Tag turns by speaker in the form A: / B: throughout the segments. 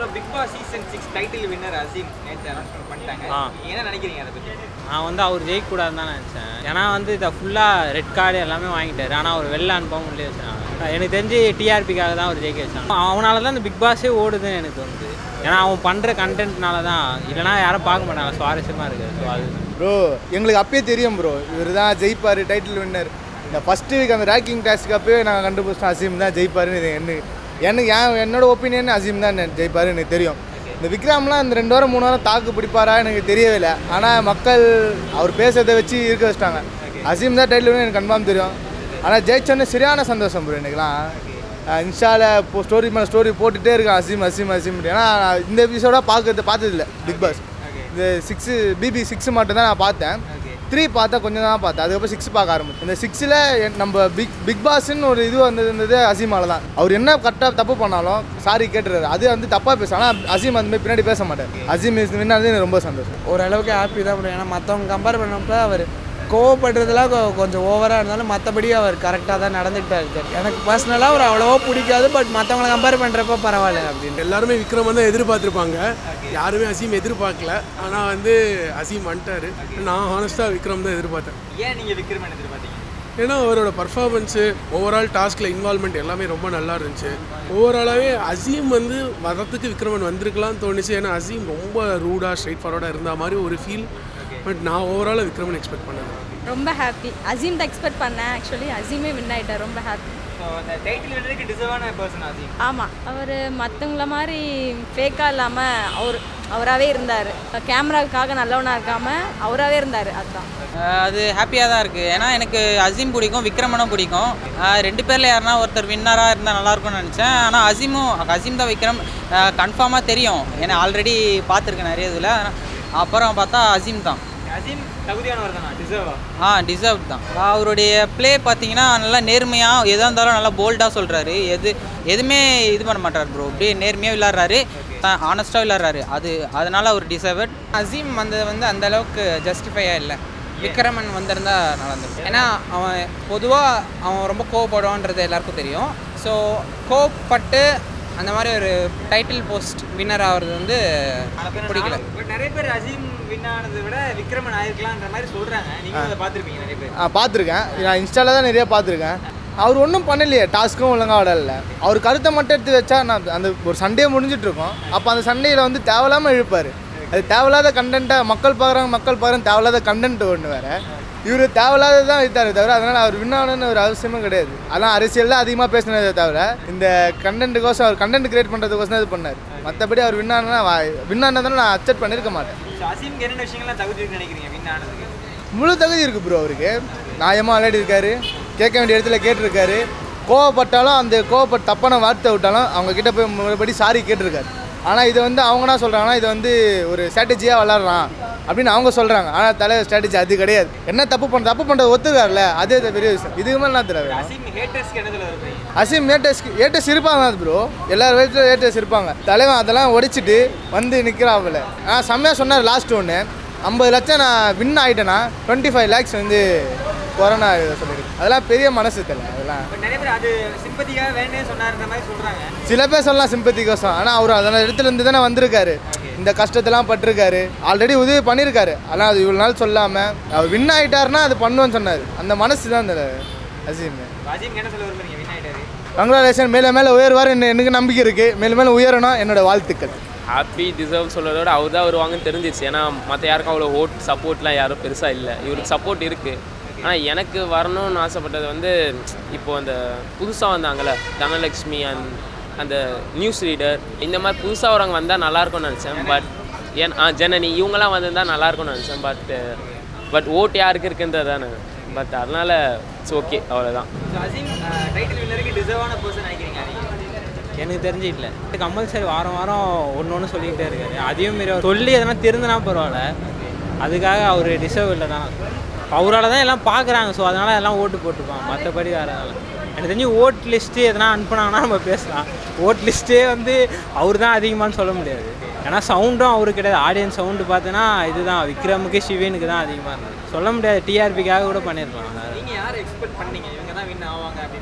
A: Big Boss season six title winner Azeem நேற்று announcement பண்ணிட்டாங்க
B: ஆ.
A: நீங்க என்ன நினைக்கிறீங்க அதை பத்தி
B: நான் வந்து அவர் ஜெயிக்கக்கூடாதுன்னு தான் நினச்சேன் ஏன்னா வந்து இதை ஃபுல்லாக ரெட் கார்டு எல்லாமே வாங்கிட்டாரு ஆனால் அவர் வெளில அனுப்பாம உள்ளே வச்சாங்க எனக்கு தெரிஞ்சு டிஆர்பிக்காக தான் அவர் ஜெயிக்க வச்சாங்க அவனால தான் இந்த பிக் பாஸே ஓடுதுன்னு எனக்கு தோணுது ஏன்னா அவன் பண்ணுற கண்டென்ட்னால தான் இல்லைனா யாரும் பார்க்க மாட்டாங்க சுவாரஸ்யமாக இருக்குது ஸோ அது
C: ப்ரோ எங்களுக்கு அப்பயே தெரியும் ப்ரோ இவர் தான் ஜெயிப்பார் டைட்டில் வின்னர் இந்த ஃபஸ்ட்டு வீக் அந்த ரேக்கிங் டாஸ்க்கு அப்பயே நாங்கள் கண்டுபிடிச்சோம் அசீம் தான் ஜெயிப்பாருன்னு இது என்ன எனக்கு ஏன் என்னோட ஒப்பீனியன் அசீம் தான் ஜெயிப்பாருன்னு எனக்கு தெரியும் இந்த விக்ரம்லாம் இந்த ரெண்டு வாரம் மூணு வாரம் தாக்கு பிடிப்பாரா எனக்கு தெரியவே இல்லை ஆனால் மக்கள் அவர் பேசுறதை வச்சு இருக்க வச்சிட்டாங்க அசீம் தான் டைட்டில் வின்னர் எனக்கு கன்ஃபார்ம் தெரியும் ஆனால் ஜெயிச்சோன்னே சரியான சந்தோஷம் ப்ரோ எனக்குலாம் இன்ஸ்டாவில் இப்போ ஸ்டோரி மேலே ஸ்டோரி போட்டுகிட்டே இருக்கேன் அசீம் அசீம் அசீம் ஏன்னா நான் இந்த எபிசோடாக பார்க்கறது பார்த்ததில்ல பிக் பாஸ் இந்த சிக்ஸு பிபி சிக்ஸ் மட்டும் தான் நான் பார்த்தேன் த்ரீ பார்த்தா கொஞ்சம் தான் பார்த்தேன் அதுக்கப்புறம் சிக்ஸ் பார்க்க ஆரம்பிச்சேன் இந்த சிக்ஸில் நம்ம பிக் பிக் பாஸ்ன்னு ஒரு இது வந்தது இருந்தது அசீமால தான் அவர் என்ன கரெக்டாக தப்பு பண்ணாலும் சாரி கேட்டுறாரு அது வந்து தப்பாக பேசும் ஆனால் அசீம் அந்த மாதிரி பின்னாடி பேச மாட்டார் அசீம் வின்னாது எனக்கு ரொம்ப சந்தோஷம்
D: ஓரளவுக்கு ஹாப்பி தான் bro. ஏன்னா மற்றவங்க கம்பேர் பண்ணப்ப அவர் கோவப்படுறதுலாம் கொ- கொஞ்சம் ஓவராக இருந்தாலும் மற்றபடி அவர் கரெக்டாக தான் நடந்துகிட்டா இருக்கார் எனக்கு பர்சனலாக அவர் அவ்வளோவா பிடிக்காது பட் மற்றவங்கள கம்பேர் பண்ணுறப்ப பரவாயில்ல அப்படின்னு
E: எல்லாருமே விக்ரம் தான் எதிர்பார்த்துருப்பாங்க யாருமே அசீம் எதிர்பார்க்கல ஆனால் வந்து அசீம் வந்துட்டாரு நான் ஹானஸ்ட்டாக விக்ரம் தான் எதிர்பார்த்தேன்
A: ஏன் நீங்க விக்ரமன் எதிர்பார்த்தீங்க
E: ஏன்னா அவரோட பர்ஃபார்மன்ஸு ஓவரால் டாஸ்கில் இன்வால்மெண்ட் எல்லாமே ரொம்ப நல்லா இருந்துச்சு ஓவராலாகவே அசீம் வந்து வரத்துக்கு விக்ரமன் வந்திருக்கலாம்னு தோணுச்சு ஏன்னா அசீம் ரொம்ப ரூடாக ஸ்ட்ரைட் ஃபார்வர்டாக இருந்த மாதிரி ஒரு ஃபீல் பட் நான் ஓவராலாக விக்ரமன் எக்ஸ்பெக்ட் பண்ணேன்
F: ரொம்ப ஹாப்பி அசீம் தான் எக்ஸ்பெக்ட் பண்ணேன் ஆக்சுவலி அசீமே வின் ஆயிட்டார் ரொம்ப ஹாப்பி
A: ஸோ அந்த டைட்டில் வின்னருக்கு டிசர்வான பர்சன் அசீம்
F: ஆமாம் அவர் மற்றவங்கள மாதிரி ஃபேக்காக இல்லாமல் அவர் அவராகவே இருந்தார் கேமராவுக்காக நல்லவனாக இருக்காமல் அவராகவே இருந்தார் அதுதான்
G: அஹ் அது ஹாப்பியாக தான் இருக்குது ஏன்னா எனக்கு அசீம் பிடிக்கும் விக்ரமனும் பிடிக்கும் அஹ் ரெண்டு பேரில் யாருன்னா ஒருத்தர் வின்னராக இருந்தால் நல்லாயிருக்கும்னு நினச்சேன் ஆனால் அசீமும் அசீம் தான் விக்ரம் கன்ஃபார்மாக தெரியும் ஏன்னா ஆல்ரெடி பார்த்துருக்கேன் நிறைய இதில் அப்புறம் பார்த்தா அசீம் தான்
A: அசீம் தகுதியானவர் தானா டிசர்வா
G: ஆ டிசர்வ் தான் அவருடைய ப்ளே பார்த்தீங்கன்னா நல்லா நேர்மையாக எதாக இருந்தாலும் நல்லா போல்டாக சொல்கிறாரு எது எதுவுமே இது பண்ண மாட்டார் ப்ரோ அப்படியே நேர்மையாக விளாட்றாரு ஆனஸ்ட்டாக விளாட்றாரு அது அதனால் அவர் டிசர்வட்
H: அசீம் வந்தது வந்து அந்த அளவுக்கு ஜஸ்டிஃபையாக இல்லை விக்ரமன் வந்திருந்தா நல்லா இருந்திருக்கும் ஏன்னா அவன் பொதுவாக அவன் ரொம்ப கோவப்படுவான்றது எல்லாருக்கும் தெரியும் ஸோ கோவப்பட்டு அந்த மாதிரி ஒரு டைட்டில் போஸ்ட் வின்னர் ஆகிறது வந்து பிடிக்கல
A: பட் நிறைய பேர் அசீம் வின் ஆனதை விட விக்ரமன் ஆயிருக்கலான்ற மாதிரி சொல்றாங்க நீங்க அதை பார்த்துருப்பீங்க நிறைய பேர்
C: ஆ பார்த்துருக்கேன் நான் இன்ஸ்டாவில் தான் நிறைய பார்த்துருக்கேன் அவர் ஒன்றும் பண்ணலையே டாஸ்க்கும் ஒழுங்காக விடல அவர் கருத்தை மட்டும் எடுத்து வச்சா நான் அந்த ஒரு சண்டே முடிஞ்சிட்டு இருக்கோம் அப்போ அந்த சண்டையில் வந்து தேவையில்லாமல் இழுப்பார் அது தேவையில்லாத கண்டென்ட்டை மக்கள் பார்க்குறாங்க மக்கள் பார்க்குறாங்க தேவையில்லாத கண்டென்ட் ஒன்று வேறு இவர் தேவையில்லாத தான் இழுத்தாரு தவிர அதனால் அவர் வின் ஆகணும்னு ஒரு அவசியமும் கிடையாது அதான் அரசியல் தான் அதிகமாக பேசினதே தவிர இந்த கண்டென்ட்டுக்கோசம் அவர் கண்டென்ட் கிரியேட் பண்ணுறதுக்கோசம் தான் இது பண்ணார் மற்றபடி அவர் வின் ஆனா வின் ஆனதால நான் அக்செப்ட் பண்ணியிருக்க மாட்டேன்
A: ஸோ அசீம்க்கு என்னென்ன விஷயங்கள்லாம் தகுதி இருக்குன்னு நினைக்கிறீங்க வின் ஆனதுக்கு
C: முழு தகுதி இருக்குது ப்ரோ அவருக்கு நியாயமாக விளையாடி இருக்காரு கேட்க வேண்டிய இடத்துல கேட்டிருக்காரு கோவப்பட்டாலும் அந்த கோவப்பட்ட தப்பான வார்த்தை விட்டாலும் அவங்க கிட்ட போய் மறுபடி சாரி கேட்டிருக்காரு ஆனால் இதை வந்து அவங்க என்ன சொல்கிறாங்கன்னா இது வந்து ஒரு ஸ்ட்ராட்டஜியாக விளாட்றான் அப்படின்னு அவங்க சொல்கிறாங்க ஆனால் தலைவர் ஸ்ட்ராட்டஜி அது கிடையாது என்ன தப்பு பண்ண தப்பு பண்ணுறது ஒத்துக்காருல்ல அதே இது பெரிய விஷயம் இதுக்கு மேலே என்ன தெரியல
A: அசீம் ஹேட்டர்ஸ்க்கு என்ன சொல்ல விரும்புறீங்க
C: அசீம் ஏட்டஸ் ஏட்டஸ் இருப்பாங்க அது ப்ரோ எல்லார் வீட்டிலும் ஏட்டஸ் இருப்பாங்க தலைவன் அதெல்லாம் உடைச்சிட்டு வந்து நிற்கிறாப்புல ஆ செம்மையாக சொன்னார் லாஸ்ட் ஒன்று ஐம்பது லட்சம் நான் வின் ஆகிட்டேன்னா டுவெண்ட்டி ஃபைவ் லேக்ஸ் வந்து கொரோனா இதை சொல்லியிருக்கு அதெல்லாம் பெரிய மனசு தெரியல அதெல்லாம்
A: பட் நிறைய பேர் அது சிம்பத்திக்காக வேணே சொன்னாருன்ற மாதிரி சொல்றாங்க
C: சில பேர் சொல்லலாம் சிம்பத்தி கோசம் ஆனால் அவர் அந்த இடத்துல இருந்து தானே வந்திருக்காரு இந்த கஷ்டத்தெல்லாம் பட்டிருக்காரு ஆல்ரெடி உதவி பண்ணியிருக்காரு ஆனால் அது இவ்வளோ நாள் சொல்லாமல் அவர் வின் ஆகிட்டாருன்னா அது பண்ணுவேன்னு சொன்னார் அந்த மனசு தான் அந்த அசீம்
A: அசீம்க்கு என்ன சொல்ல விரும்புறீங்க வின் ஆயிட்டாரு
C: கங்க்ராலேஷன் மேலே மேலே உயர்வார் எனக்கு நம்பிக்கை இருக்குது மேலே மேலே உயரணும் என்னோட வாழ்த்துக்கள்
I: ஹாப்பி டிசர்வ் சொல்கிறத விட அவர் தான் வருவாங்கன்னு தெரிஞ்சிச்சு ஏன்னா மற்ற யாருக்கும் அவ்வளோ ஓட் சப்போர்ட்லாம் யாரும் பெருசாக இல்லை இவருக்கு சப்போர்ட் இருக்குது ஆனால் எனக்கு வரணும்னு ஆசைப்பட்டது வந்து இப்போ அந்த புதுசாக வந்தாங்கள்ல தனலக்ஷ்மி அண்ட் அந்த நியூஸ் ரீடர் இந்த மாதிரி புதுசாக வரவங்க வந்தால் நல்லாயிருக்கும்னு நினச்சேன் பட் ஏன் ஆ ஜனனி இவங்கெல்லாம் வந்திருந்தா நல்லாயிருக்கும்னு நினச்சேன் பட் பட் ஓட் யாருக்கு இருக்குன்றது தானே பட் அதனால் இட்ஸ் ஓகே அவ்வளோதான்
A: ஸோ அசீம் டைட்டில் வின்னருக்கு டிசர்வான பர்சன் நினைக்கிறீங்க நீங்க
B: எனக்கு தெரிஞ்சு இல்லை கமல் சார் வாரம் வாரம் ஒன்று ஒன்று சொல்லிக்கிட்டே இருக்காரு அதையும் மீறி அவர் சொல்லி எதனா திருந்தினா பரவாயில்ல அதுக்காக அவர் டிசர்வ் இல்லை தான் அவரால் தான் எல்லாம் பார்க்குறாங்க ஸோ அதனால் எல்லாம் ஓட்டு போட்டுப்பாங்க மற்றபடி வேறு எனக்கு தெரிஞ்சு ஓட் லிஸ்ட்டு எதனா அனுப்புனாங்கன்னா நம்ம பேசலாம் ஓட் லிஸ்ட்டே வந்து அவர் தான் அதிகமானு சொல்ல முடியாது ஏன்னா சவுண்டும் அவருக்கு கிடையாது ஆடியன்ஸ் சவுண்டு பார்த்தோன்னா இதுதான் விக்ரமுக்கு சிவனுக்கு தான் அதிகமாக இருந்தது சொல்ல முடியாது டிஆர்பிக்காக கூட பண்ணியிருக்கலாம்
A: நீங்க யாரை எக்ஸ்பெக்ட் பண்ணீங்க இவங்க தான் வின் ஆவாங்க அப்படின்னு சொல்லி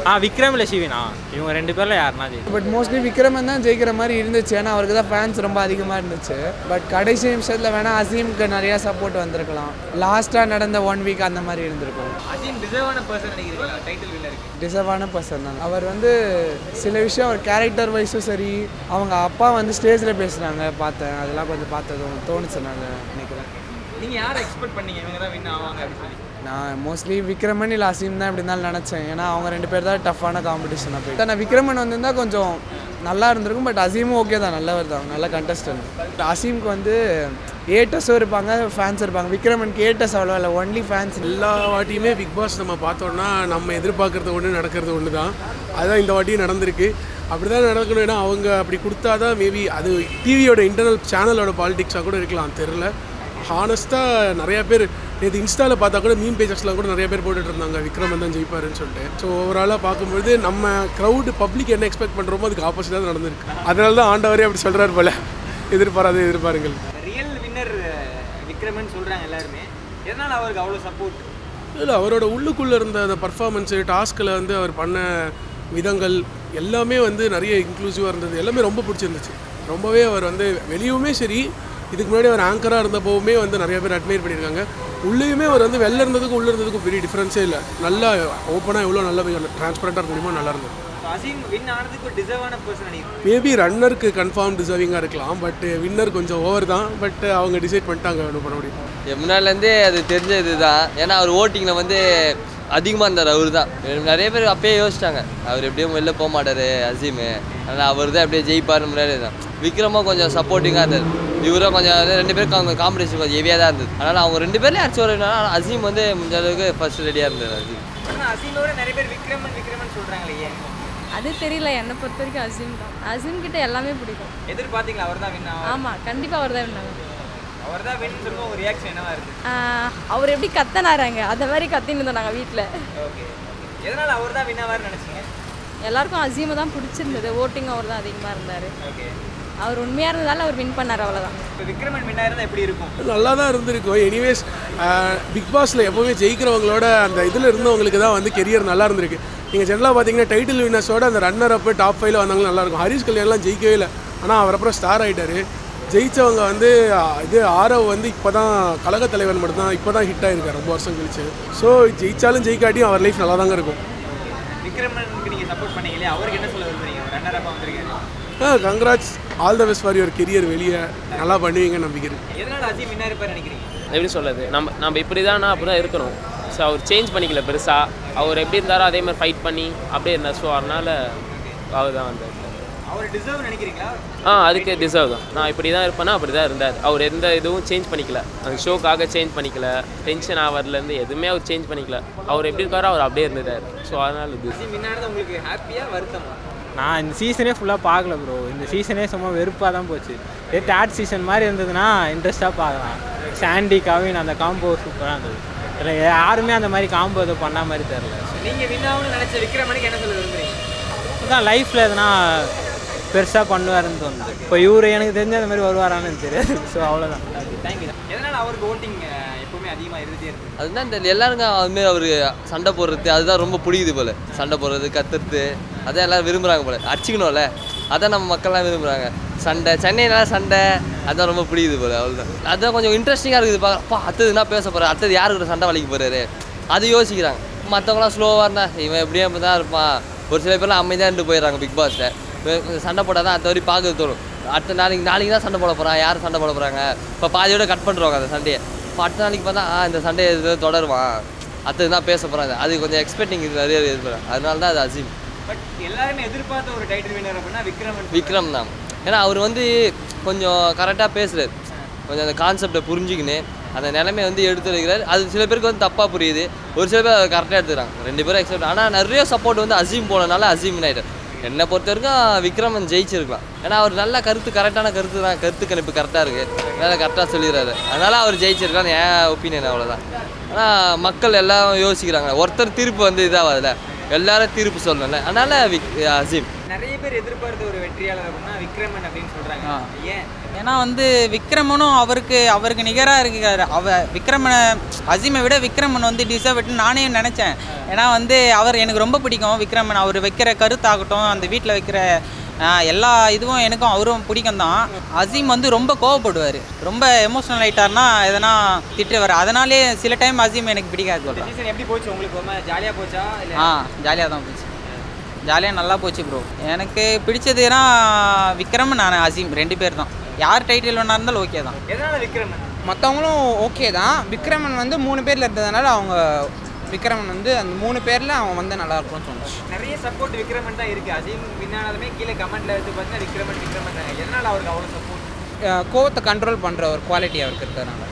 B: ஆ விக்ரம் இல்லை சிவினா இவங்க ரெண்டு பேரில் யாருன்னா ஜெயிக்கும்
D: பட் மோஸ்ட்லி விக்ரமன் தான் ஜெயிக்கிற மாதிரி இருந்துச்சு ஏன்னா அவருக்கு தான் ஃபேன்ஸ் ரொம்ப அதிகமாக இருந்துச்சு பட் கடைசி நிமிஷத்தில் வேணால் அசீமுக்கு நிறையா சப்போர்ட் வந்திருக்கலாம் லாஸ்ட்டாக நடந்த ஒன் வீக் அந்த மாதிரி இருந்திருக்கும்
A: அசீம் டிசர்வான பர்சன் நினைக்கிறீங்களா டைட்டில் வின்னருக்கு
D: டிசர்வான பர்சன் தான் அவர் வந்து சில விஷயம் அவர் கேரக்டர் வைஸும் சரி அவங்க அப்பா வந்து ஸ்டேஜில் பேசுகிறாங்க பார்த்தேன் அதெல்லாம் கொஞ்சம் பார்த்ததும் தோணுச்சு நான் நினைக்கிறேன்
A: நீங்க யாரை எக்ஸ்பெக்ட் பண்ணீங்க இவங்க தான் வின் ஆவாங்க அப்படின்னு சொல்லி
D: நான் மோஸ்ட்லி விக்ரமன் இல்லை அசீம் தான் இப்படி இருந்தாலும் நினச்சேன் ஏன்னா அவங்க ரெண்டு பேர் தான் டஃப்பான காம்படிஷனாக போய் நான் விக்ரமன் வந்திருந்தா கொஞ்சம் நல்லா இருந்திருக்கும் பட் அசீமும் ஓகே தான் நல்லவர் தான் நல்ல கண்டஸ்டன்ட் அசீமுக்கு வந்து ஏட்டஸும் இருப்பாங்க ஃபேன்ஸ் இருப்பாங்க விக்ரமனுக்கு ஏட்டஸ் அவ்வளோ இல்லை ஒன்லி ஃபேன்ஸ்
E: எல்லா வாட்டியுமே பிக் பாஸ் நம்ம பார்த்தோம்னா நம்ம எதிர்பார்க்கறது ஒன்று நடக்கிறது ஒன்று தான் அதுதான் இந்த வாட்டியும் நடந்திருக்கு அப்படி தான் நடக்கணும் ஏன்னா அவங்க அப்படி கொடுத்தா தான் மேபி அது டிவியோட இன்டர்னல் சேனலோட பாலிடிக்ஸாக கூட இருக்கலாம் தெரில ஹானஸ்ட்டாக நிறைய பேர் நேற்று இன்ஸ்டாவில் பார்த்தா கூட மீன் பேஜஸ்லாம் கூட நிறைய பேர் போட்டுட்டு இருந்தாங்க விக்ரமன் தான் ஜெயிப்பாருன்னு சொல்லிட்டு ஸோ ஓவராலாக பார்க்கும்பொழுது நம்ம க்ரௌடு பப்ளிக் என்ன எக்ஸ்பெக்ட் பண்ணுறோமோ அதுக்கு ஆப்போசிட்டாக தான் நடந்திருக்கு அதனால தான் ஆண்டவரே அப்படி சொல்கிறாரு போல எதிர்பாராத எதிர்பாருங்கள்
A: ரியல் வின்னர் விக்ரமன் சொல்றாங்க எல்லாருமே எதனால அவருக்கு அவ்வளோ சப்போர்ட்
E: இல்லை அவரோட உள்ளுக்குள்ளே இருந்த அந்த பர்ஃபார்மன்ஸு டாஸ்கில் வந்து அவர் பண்ண விதங்கள் எல்லாமே வந்து நிறைய இன்க்ளூசிவாக இருந்தது எல்லாமே ரொம்ப பிடிச்சிருந்துச்சு ரொம்பவே அவர் வந்து வெளியுமே சரி இதுக்கு முன்னாடி அவர் ஆங்கராக இருந்தப்போவுமே வந்து நிறைய பேர் அட்மையர் பண்ணியிருக்காங்க உள்ளேயுமே அவர் வந்து வெளில இருந்ததுக்கும் உள்ளே இருந்ததுக்கும் பெரிய டிஃப்ரென்ஸே இல்லை நல்லா ஓப்பனாக எவ்வளோ நல்லா டிரான்ஸ்பரண்ட்டாக இருக்க முடியுமோ நல்லா இருந்தது
A: அசீம் வின் ஆனதுக்கு ஒரு டிசர்வான பர்சன் நினைக்கிறேன்
E: மேபி ரன்னருக்கு கன்ஃபார்ம் டிசர்விங்காக இருக்கலாம் பட் வின்னர் கொஞ்சம் ஓவர் தான் பட் அவங்க டிசைட் பண்ணிட்டாங்க ஒன்றும் பண்ண முடியும்
J: முன்னாடிலேருந்தே அது தெரிஞ்ச இதுதான் ஏன்னா அவர் ஓட்டிங்கில் வந்து அதிகமாக இருந்தார் அவர் தான் நிறைய பேர் அப்பயே யோசிச்சாங்க அவர் எப்படியும் வெளில போக மாட்டார் அசீமு ஆனால் அவர் தான் அப்படியே ஜெயிப்பார் முன்னாடி தான் விக்ரமா கொஞ்சம் சப்போர்ட்டிங்காக இருந்தார் இவரும் கொஞ்சம் அது ரெண்டு பேரும் அவங்க காம்படிஷன் கொஞ்சம் ஹெவியாக தான் இருந்தது அதனால் அவங்க ரெண்டு பேர்லேயும் யாராச்சும் ஒரு அசீம் வந்து முடிஞ்ச அளவுக்கு ஃபர்ஸ்ட் ரெடியாக இருந்தார் அசீம்
A: ஆனால் அசீமோட நிறைய பேர் விக்ரமன் விக்ரமன் சொல்றாங்களே ஏன்
F: அது தெரியல என்னை பொறுத்த வரைக்கும் அசீம் தான் அசீம் கிட்ட எல்லாமே பிடிக்கும்
A: எதிர்பார்த்தீங்களா அவர் தான் வின் ஆகும்
F: ஆமாம் கண்டிப்பாக அவர் தான் வின்னாங்க
A: அவர் தான் வின் சொல்லுவோம் ஒரு ரியாக்ஷன் என்னவா இருக்கு
F: அவர் எப்படி கத்தனாராங்க அந்த மாதிரி கத்தின்னு இருந்தோம் நாங்கள் வீட்டில்
A: ஓகே எதனால அவர் தான் வின் ஆவார்னு நினைச்சீங்க
F: எல்லாருக்கும் அசீமை தான் பிடிச்சிருந்தது ஓட்டிங் அவர் தான் அதிகமாக இருந்தார்
A: ஓகே
F: அவர் உண்மையாக இருந்ததால் அவர் வின் பண்ணார் அவ்வளோதான்
A: இப்போ விக்ரமன் வின் ஆயிருந்தா எப்படி இருக்கும்
E: நல்லா தான் இருந்திருக்கும் எனிவேஸ் பிக் பாஸில் எப்போவுமே ஜெயிக்கிறவங்களோட அந்த இதில் இருந்தவங்களுக்கு தான் வந்து கெரியர் நல்லா இருந்திருக்கு நீங்கள் ஜென்ரலாக பார்த்தீங்கன்னா டைட்டில் வின்னர்ஸோட அந்த ரன்னர் அப்பு டாப் ஃபைவ்ல வந்தவங்க நல்லா இருக்கும் ஹரிஷ் கல்யாண்லாம் ஜெயிக்கவே இல்லை ஆனால் அவர் அப்புறம் ஸ்டார் ஆகிட்டாரு ஜெயிச்சவங்க வந்து அஹ், இது ஆரவ் வந்து இப்போ தான் கழக தலைவன் மட்டும் தான் இப்போ தான் ஹிட் ஆகிருக்காரு ரொம்ப வருஷம் கழிச்சு ஸோ ஜெயிச்சாலும் ஜெயிக்காட்டியும் அவர் லைஃப் நல்லா தாங்க இருக்கும்
A: விக்ரமனுக்கு நீங்கள் சப்போர்ட் பண்ணீங்களே அவருக்கு என்ன சொல்ல விரும்புறீங்க ரன்னர் அப்பா வந்திருக்காரு
E: ah congrats all the best for your career வெளியே நல்லா பண்ணுவீங்கன்னு நம்பிக்கை இருக்கு
A: எதனால அசீம் வின் ஆயிருப்பார் நினைக்கிறீங்க
I: எப்படி சொல்லுது நம்ம நம்ம இப்படி தானா அப்படி தான் இருக்கணும் ஸோ அவர் சேஞ்ச் பண்ணிக்கல பெருசாக அவர் எப்படி இருந்தாரோ அதே மாதிரி ஃபைட் பண்ணி அப்படியே இருந்தார் ஸோ அதனால் அவர் தான் வந்தார்
A: அவர் டிசர்வ் நினைக்கிறீங்களா
I: ஆ அதுக்கு டிசர்வ் தான் நான் இப்படி தான் இருப்பேன்னா அப்படி தான் இருந்தார் அவர் எந்த இதுவும் சேஞ்ச் பண்ணிக்கல அந்த ஷோக்காக சேஞ்ச் பண்ணிக்கல டென்ஷன் ஆவறதுலேருந்து எதுவுமே அவர் சேஞ்ச் பண்ணிக்கல அவர் எப்படி இருக்காரோ அவர் அப்படியே இருந்துட்டார் ஸோ அதனால் இது
A: அசீம் வின் ஆனது உங்களுக்கு ஹாப்பியா வருத்தமா
B: நான் இந்த சீசனே ஃபுல்லாக பார்க்கல ப்ரோ இந்த சீசனே சும்மா வெறுப்பாக தான் போச்சு இதே தேர்ட் சீசன் மாதிரி இருந்ததுன்னா இன்ட்ரெஸ்ட்டாக பார்க்கலாம் சாண்டி கவின் அந்த காம்போ சூப்பராக இருந்தது இதில் யாருமே அந்த மாதிரி காம்போ எதுவும் பண்ண மாதிரி தெரில
A: நீங்க வின் ஆகணும்னு நினைச்ச விக்ரமனுக்கு என்ன சொல்ல விரும்புறீங்க
B: அதான் லைஃப்பில் எதுனா பெருசாக பண்ணுவாருன்னு தோணுது இப்போ இவர் எனக்கு தெரிஞ்ச அந்த மாதிரி வருவாரான்னு எனக்கு தெரியாது ஸோ அவ்வளோதான்
A: தேங்க்யூ எதனால அவருக்கு ஓட்டிங் எப்பவுமே அதிகமாக இருந்துட்டே இருக்கு
J: அதுதான் இந்த எல்லாருங்க அதுமாரி அவர் சண்டை போடுறது அதுதான் ரொம்ப பிடிக்குது போல சண்டை போடுறது கத்துறது அதான் எல்லாரும் விரும்புகிறாங்க போல அடிச்சுக்கணும்ல அதான் நம்ம மக்கள்லாம் விரும்புகிறாங்க சண்டை சென்னையினால சண்டை அதான் ரொம்ப பிடிக்குது போல அவ்வளோதான் அதான் கொஞ்சம் இன்ட்ரெஸ்டிங்காக இருக்குது பார்ப்பா அடுத்தது என்ன பேச போகிறார் அடுத்தது யாரு கூட சண்டை வலிக்க போகிறாரு அது யோசிக்கிறாங்க மற்றவங்களாம் ஸ்லோவாக இருந்தா இவன் எப்படியும் அப்படி தான் இருப்பான் ஒரு சில பேர்லாம் அமைதியாக இருந்து போயிடுறாங்க பிக் பாஸில் கொஞ்சம் சண்டை போட்டால் தான் அடுத்த வரைக்கும் பார்க்க தோணும் அடுத்த நாளைக்கு நாளைக்கு தான் சண்டை போட போகிறான் யார் சண்டை போட போகிறாங்க இப்போ பாதியோட கட் பண்ணுறவங்க அந்த சண்டையை இப்போ அடுத்த நாளைக்கு பார்த்தா ஆ இந்த சண்டையை இது தொடருவான் அடுத்தது தான் பேச போகிறாங்க அது கொஞ்சம் எக்ஸ்பெக்டிங் நிறைய இருக்கிறேன் அதனால தான் அது அசீம்
A: பட் எல்லாருமே எதிர்பார்த்த ஒரு டைட்டில் வின்னர் அப்படின்னா விக்ரமன்
J: விக்ரம் தான் ஏன்னா அவர் வந்து கொஞ்சம் கரெக்டாக பேசுகிறார் கொஞ்சம் அந்த கான்செப்டை புரிஞ்சுக்கின்னு அந்த நிலைமையை வந்து எடுத்துருக்கிறார் அது சில பேருக்கு வந்து தப்பாக புரியுது ஒரு சில பேர் கரெக்டாக எடுத்துக்கிறாங்க ரெண்டு பேரும் எக்ஸப்ட் ஆனால் நிறைய சப்போர்ட் வந்து அசீம் போனனால அசீம் ஆகிட்டார் என்னை பொறுத்த வரைக்கும் விக்ரமன் ஜெயிச்சிருக்கலாம் ஏன்னா அவர் நல்ல கருத்து கரெக்டான கருத்து தான் கருத்து கணிப்பு கரெக்டாக இருக்குது நல்லா கரெக்டாக சொல்லிடுறாரு அதனால் அவர் ஜெயிச்சிருக்கான்னு என் ஒப்பீனியன் அவ்வளோதான் ஆனால் மக்கள் எல்லாம் யோசிக்கிறாங்க ஒருத்தர் தீர்ப்பு வந்து இதாகாதுல எல்லாரும் தீர்ப்பு சொல்லணும்ல அதனால் விக் அசீம்
A: நிறைய பேர் எதிர்பார்த்த ஒரு வெற்றியாளர் அப்படின்னா விக்ரமன் அப்படின்னு சொல்றாங்க
G: ஆ.
A: ஏன்
G: ஏன்னா வந்து விக்ரமனும் அவருக்கு அவருக்கு நிகராக இருக்காரு அவ விக்ரமனை அசீமை விட விக்ரமன் வந்து டிசர்வ்ட்னு நானே நினச்சேன் ஏன்னா வந்து அவர் எனக்கு ரொம்ப பிடிக்கும் விக்ரமன் அவர் வைக்கிற கருத்தாகட்டும் அந்த வீட்டில் வைக்கிற ஆ, எல்லா இதுவும் எனக்கும் அவரும் பிடிக்கும் தான் அசீம் வந்து ரொம்ப கோவப்படுவார் ரொம்ப எமோஷனல் ஆயிட்டார்னா எதனா திட்டுவார் அதனாலே சில டைம் அசீம் எனக்கு பிடிக்காது சொல்கிறேன்
A: சீசன் எப்படி போச்சு உங்களுக்கு ரொம்ப ஜாலியா போச்சா இல்ல
G: ஆ ஜாலியாக தான் போச்சு ஜாலியாக நல்லா போச்சு ப்ரோ எனக்கு பிடிச்சதுனா விக்ரம் நான் அசீம் ரெண்டு பேர் தான் யார் டைட்டில் வேணா இருந்தாலும் ஓகே தான்
A: எதனால விக்ரமன்
H: மற்றவங்களும் ஓகே தான் விக்ரமன் வந்து மூணு பேரில் இருந்ததுனால அவங்க விக்ரமன் வந்து அந்த மூணு பேரில் அவன் வந்து நல்லா இருக்கும்னு தோணுச்சு
A: நிறைய சப்போர்ட் விக்ரமன் தான் இருக்கு அசீம் வின்னானதுமே கீழே கமெண்ட்ல எடுத்து பார்த்தீங்கன்னா விக்ரமன் விக்ரமன் எதனால அவருக்கு அவ்வளவு சப்போர்ட்
H: கோவத்தை கண்ட்ரோல் பண்ணுற ஒரு குவாலிட்டி அவருக்கு இருக்கிறதுனால